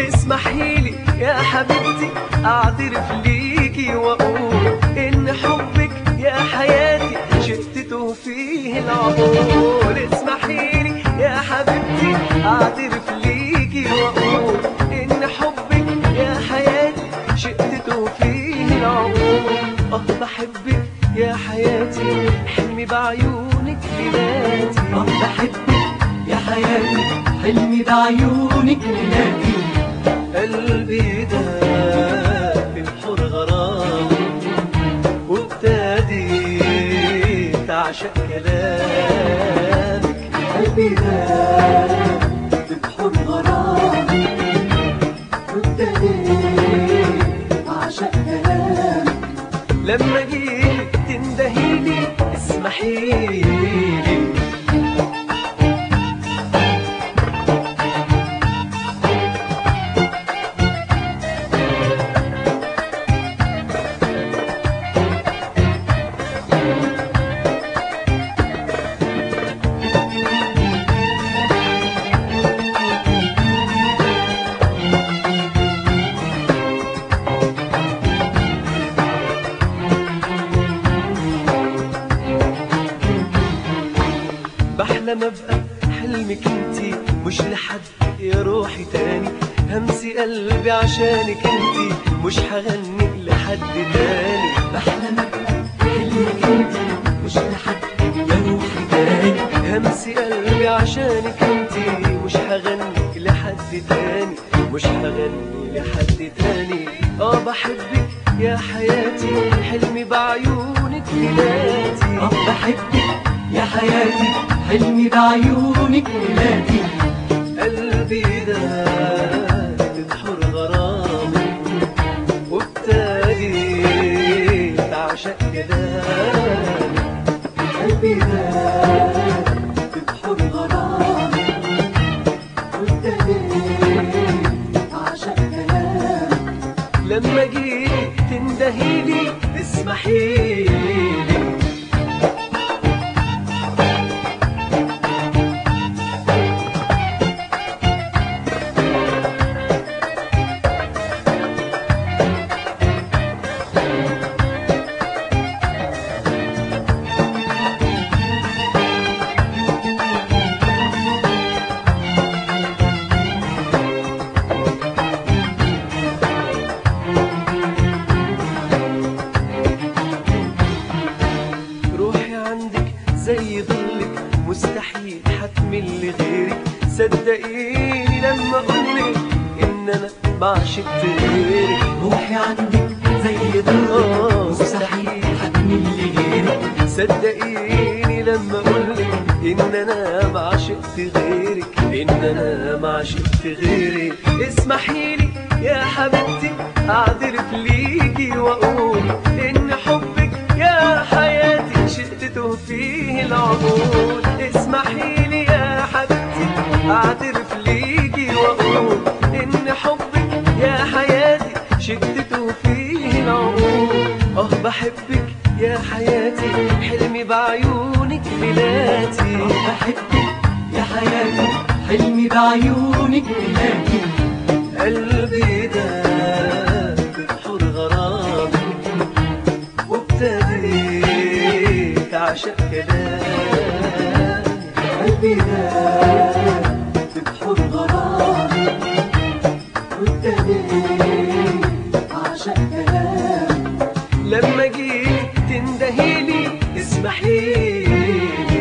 اسمحيلي يا حبيبتي اعترف ليكي واقول ان حبك يا حياتي شتته فيه العقول اسمحيلي يا حبيبتي اعترف ليكي واقول ان حبك يا حياتي شتته فيه العقول اه بحبك يا حياتي حلمي بعيونك ليلاتي اه بحبك يا حياتي حلمي بعيونك نادي قلبي ده في الحور غرام وابتديت اعشق كلامك قلبي ده ببحور غرام وابتديت أعشق كلامك لما جيت تندهيلي اسمحيلي بحلم ابقى حلمك انتي مش لحد يا روحي تاني همسي قلبي عشانك انتي مش هغني لحد تاني بحلم أبقى حلمك انتي مش لحد يا روحي تاني همسي قلبي عشانك انتي مش هغني لحد تاني مش هغني لحد تاني اه بحبك يا حياتي حلمي بعيونك ليلاتي اه بحبك يا حياتي حلمي بعيونك نادي قلبي ده تدحر غرامي وابتديت اعشق كلامك قلبي ده ببحور غرام وابتديت أعشق كلامك لما جيت تندهيلي اسمحيلي روحي عندك زي ظلك مستحيل حتمل لغيرك صدقيني لما اقولك ان انا بعشق غيرك روحي عندك زي ضلك مستحيل حتمل لغيرك صدقيني لما اقولك ان انا ما عشقت غيرك ان انا ما عشقت غيرك اسمحيلي يا حبيبتي اعترف ليكي واقول ان حبك يا حياتي شئته فيه العقول اسمحيلي يا حبيبتي اعترف ليكي واقول ان حبك يا حياتي شدته فيه العقول اه بحبك يا حياتي حلمي بعيونك ليلاتي اه بحبك يا حياتي حلمي بعيونك نادي قلبي ده بحور غرامي وابتديت اعشق كلامك قلبي ده ببحور غرام وابتديت أعشق كلامك لما جيت تندهيلي اسمحيلي